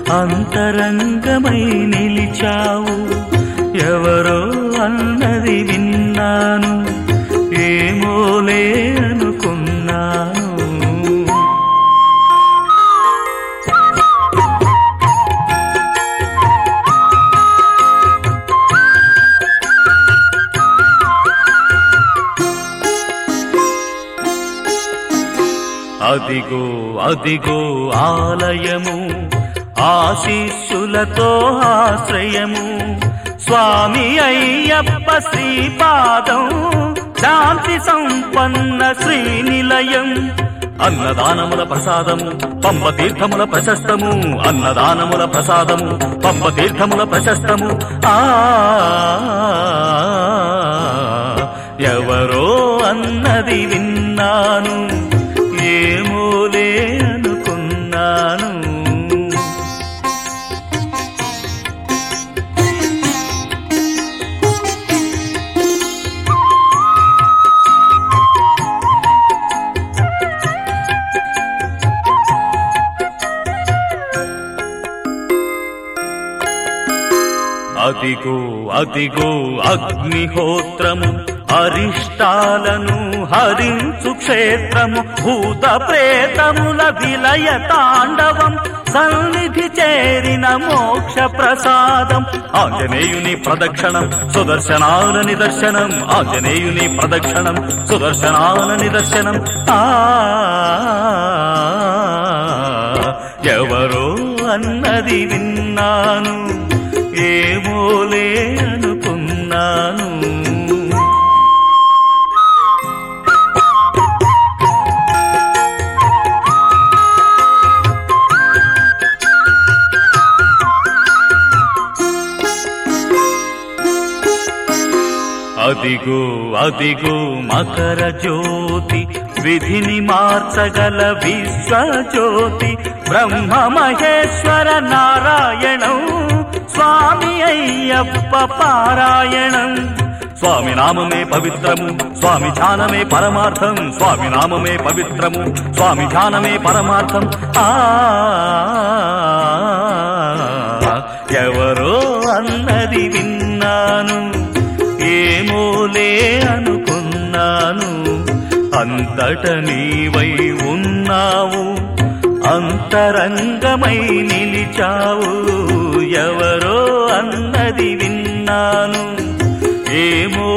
అంతరంగమై నిలిచావు ఎవరో అన్నది విన్నాను ఏమోలే అనుకున్నాను అదిగో అదిగో ఆలయము ఆశీస్సులతో ఆశ్రయము స్వామి అయ్యప్ప శ్రీపాదం శాంతి సంపన్న శ్రీనిలయం అన్నదానముల ప్రసాదము పంప తీర్థముల ప్రశస్తము అన్నదానముల ప్రసాదము పంప తీర్థముల ప్రశస్తము ఆ ఎవరో అన్నది విన్నాను ఏమోలే అనుకున్నాను అదిగో అదిగో అగ్నిహోత్రము అరిష్టాలను హరించు క్షేత్రము భూత ప్రేతముల విలయ తాండవం సన్నిధి చేరిన మోక్ష ప్రసాదం ఆంజనేయుని ప్రదక్షిణం సుదర్శనాల నిదర్శనం ఆంజనేయుని ప్రదక్షిణం సుదర్శనాల నిదర్శనం ఆ ఎవరో అన్నది విన్నాను ఏమోలే అనుకున్నాను అదిగో అదిగో మకర జ్యోతి విధిని మార్చగల విశ్వజ్యోతి బ్రహ్మ మహేశ్వర నారాయణం స్వామి అయ్యప్ప పారాయణం స్వామి నామమే పవిత్రము స్వామి ధ్యానమే పరమార్థం స్వామి నామమే పవిత్రము స్వామి ధ్యానమే పరమార్థం ఆ ఎవరో అన్నది విన్నాను ఏమోలే అనుకున్నాను అంతట నీవై ఉన్నావు అంతరంగమై నిలిచావు ఎవరో అన్నది విన్నాను ఏమో